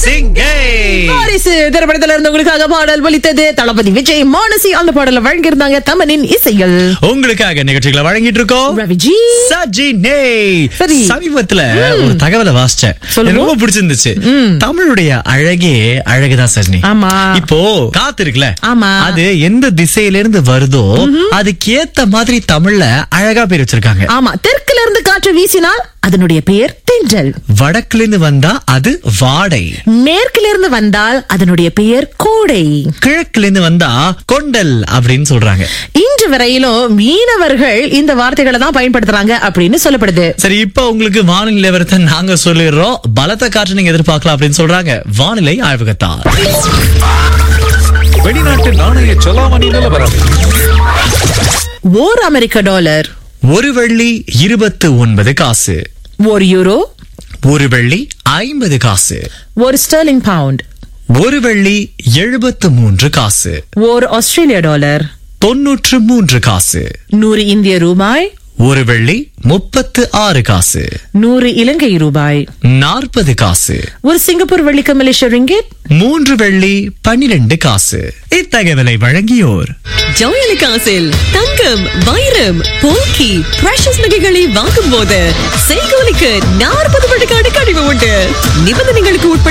சிங்கை வாரிசு திரைப்படத்துல இருந்து உங்களுக்காக பாடல் ஒலித்தது தளபதி விஜய் மானசி அந்த பாடல வழங்கியிருந்தாங்க தமனின் இசைகள் உங்களுக்காக நிகழ்ச்சிகளை வழங்கிட்டு இருக்கோம் ரவிஜி சஜினே சரி. சமீபத்துல ஒரு தகவலை வாசிச்சேன் சொல்லுங்க. எனக்கு ரொம்ப பிடிச்சிருந்துச்சு தமிழுடைய அழகே அழகுதான் சஜினி ஆமா. இப்போ காத்து இருக்குல்ல ஆமா. அது எந்த திசையில இருந்து வருதோ அதுக்கு ஏத்த மாதிரி தமிழ்ல அழகா பேர் வச்சிருக்காங்க ஆமா தெற்குல இருந்து காற்று வீசினால் அதனுடைய பெயர் தென்றல் வடக்குல இருந்து வந்தா அது வாடை மேற்குல இருந்து வந்தால் அதனுடைய பெயர் கோடை கிழக்குல இருந்து வந்தா கொண்டல் அப்படின்னு சொல்றாங்க இன்று வரையிலும் மீனவர்கள் இந்த வார்த்தைகளை தான் பயன்படுத்துறாங்க அப்படின்னு சொல்லப்படுது சரி இப்ப உங்களுக்கு வானிலை நிலவரத்தை நாங்க சொல்லிடுறோம் பலத்த காற்று நீங்க எதிர்பார்க்கலாம் அப்படின்னு சொல்றாங்க வானிலை ஆய்வகத்தார் வெளிநாட்டு நாணய செலாவணி நிலவரம் ஓர் அமெரிக்க டாலர் ஒரு வெள்ளி இருபத்து ஒன்பது காசு ஒரு யூரோ ஒரு வெள்ளி ஐம்பது காசு ஒரு ஸ்டெர்லிங் பவுண்ட் ஒரு வெள்ளி எழுபத்து மூன்று காசு ஒரு ஆஸ்திரேலிய டாலர் தொன்னூற்று மூன்று காசு நூறு இந்திய ரூபாய் ஒரு வெள்ளி முப்பத்து ஆறு காசு நூறு இலங்கை ரூபாய் நாற்பது காசு ஒரு சிங்கப்பூர் வெள்ளிக்கு மலேசிய ரிங்கிட் மூன்று வெள்ளி பன்னிரண்டு காசு இத்தகவலை வழங்கியோர் ஜவுளிக்காசில் தங்கம் வைரம் போல்கி பிரஷஸ் நகைகளை வாங்கும் போது செய்கூலிக்கு நாற்பது விழுக்காடு கழிவு உண்டு நிபந்தனைகளுக்கு உட்பட்ட